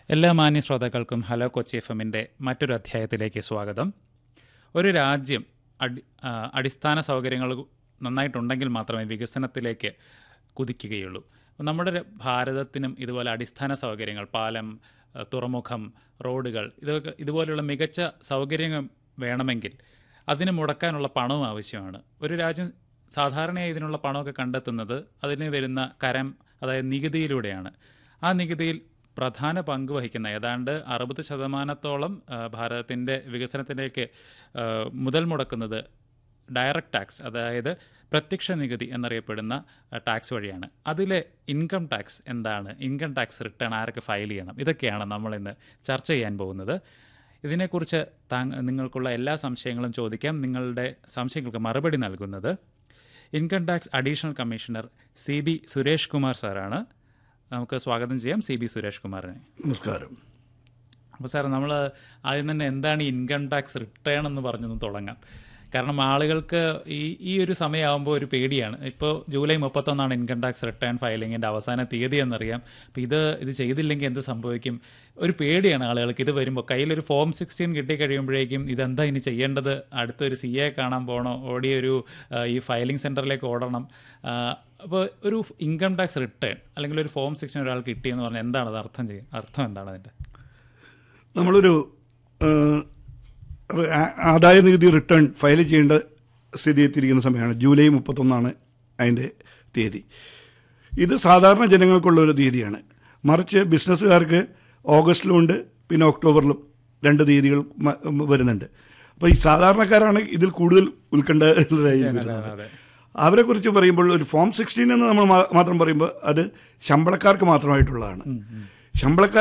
എല്ലാ മാന്യ ശ്രോതാക്കൾക്കും ഹലോ കൊച്ചി എഫ് എമ്മിൻ്റെ മറ്റൊരു അധ്യായത്തിലേക്ക് സ്വാഗതം ഒരു രാജ്യം അടി ആ, അടിസ്ഥാന സൗകര്യങ്ങൾ നന്നായിട്ടുണ്ടെങ്കിൽ മാത്രമേ വികസനത്തിലേക്ക് കുതിക്കുകയുള്ളൂ നമ്മുടെ ര- ഭാരതത്തിനും ഇതുപോലെ അടിസ്ഥാന സൗകര്യങ്ങൾ പാലം ആ, തുറമുഖം റോഡുകൾ ഇതൊക്കെ ഇതുപോലെയുള്ള മികച്ച സൗകര്യങ്ങൾ വേണമെങ്കിൽ അതിന് മുടക്കാനുള്ള പണവും ആവശ്യമാണ് ഒരു രാജ്യം സാധാരണയായി ഇതിനുള്ള പണമൊക്കെ കണ്ടെത്തുന്നത് അതിന് വരുന്ന കരം അതായത് നികുതിയിലൂടെയാണ് ആ നികുതിയിൽ പ്രധാന പങ്ക് വഹിക്കുന്ന ഏതാണ്ട് അറുപത് ശതമാനത്തോളം ആ, ഭാരതത്തിൻ്റെ വികസനത്തിലേക്ക് ആ, മുതൽ മുടക്കുന്നത് ഡയറക്റ്റ് ടാക്സ് അതായത് പ്രത്യക്ഷ നികുതി എന്നറിയപ്പെടുന്ന ആ, ടാക്സ് വഴിയാണ് അതിലെ ഇൻകം ടാക്സ് എന്താണ് ഇൻകം ടാക്സ് റിട്ടേൺ ആരൊക്കെ ഫയൽ ചെയ്യണം ഇതൊക്കെയാണ് നമ്മളിന്ന് ചർച്ച ചെയ്യാൻ പോകുന്നത് ഇതിനെക്കുറിച്ച് താങ്ക നിങ്ങൾക്കുള്ള എല്ലാ സംശയങ്ങളും ചോദിക്കാം നിങ്ങളുടെ സംശയങ്ങൾക്ക് മറുപടി നൽകുന്നത് income tax additional commissioner C B Suresh Kumar സാറാണ് നമുക്ക് സ്വാഗതം ചെയ്യാം സി ബി സുരേഷ് കുമാറിനെ നമസ്കാരം അപ്പോൾ സാർ നമ്മൾ ആദ്യം തന്നെ എന്താണ് ഈ ഇൻകം ടാക്സ് റിട്ടേൺ എന്ന് പറഞ്ഞൊന്ന് തുടങ്ങാം കാരണം ആളുകൾക്ക് ഈ ഈ ഒരു സമയമാകുമ്പോൾ ഒരു പേടിയാണ് ഇപ്പോൾ ജൂലൈ മുപ്പത്തൊന്നാണ് ഇൻകം ടാക്സ് റിട്ടേൺ ഫയലിങ്ങിൻ്റെ അവസാന തീയതി എന്നറിയാം അപ്പോൾ ഇത് ഇത് ചെയ്തില്ലെങ്കിൽ എന്ത് സംഭവിക്കും ഒരു പേടിയാണ് ആളുകൾക്ക് ഇത് വരുമ്പോൾ കയ്യിലൊരു ഫോം സിക്സ്റ്റീൻ കിട്ടിക്കഴിയുമ്പോഴേക്കും ഇതെന്താ ഇനി ചെയ്യേണ്ടത് അടുത്തൊരു സി എ കാണാൻ പോകണോ ഓടി ഒരു ആ, ഈ ഫയലിംഗ് സെൻറ്ററിലേക്ക് ഓടണം അപ്പോൾ ഒരു ഇൻകം ടാക്സ് റിട്ടേൺ അല്ലെങ്കിൽ ഒരു ഫോം സിക്സ്റ്റീൻ ഒരാൾക്ക് കിട്ടിയെന്ന് പറഞ്ഞാൽ എന്താണ് അത് അർത്ഥം ചെയ്യും അർത്ഥം എന്താണ് അതിൻ്റെ നമ്മളൊരു ആ, ആ- ആദായ നികുതി റിട്ടേൺ ഫയൽ ചെയ്യേണ്ട സ്ഥിതി എത്തിയിരിക്കുന്ന സമയമാണ് ജൂലൈ മുപ്പത്തൊന്നാണ് അതിൻ്റെ തീയതി ഇത് സാധാരണ ജനങ്ങൾക്കുള്ള ഒരു തീയതിയാണ് മറിച്ച് ബിസിനസ്സുകാർക്ക് ഓഗസ്റ്റിലുമുണ്ട് പിന്നെ ഒക്ടോബറിലും രണ്ട് തീയതികൾ മ- വരുന്നുണ്ട് അപ്പോൾ ഈ സാധാരണക്കാരാണ് ഇതിൽ കൂടുതൽ ഉത്കണ്ഠരായി വരുന്നത് അതെ അവരെക്കുറിച്ച് പറയുമ്പോൾ ഒരു ഫോം സിക്സ്റ്റീൻ എന്ന് നമ്മൾ മാ- മാത്രം പറയുമ്പോൾ അത് ശമ്പളക്കാർക്ക് മാത്രമായിട്ടുള്ളതാണ് ശമ്പളക്കാർ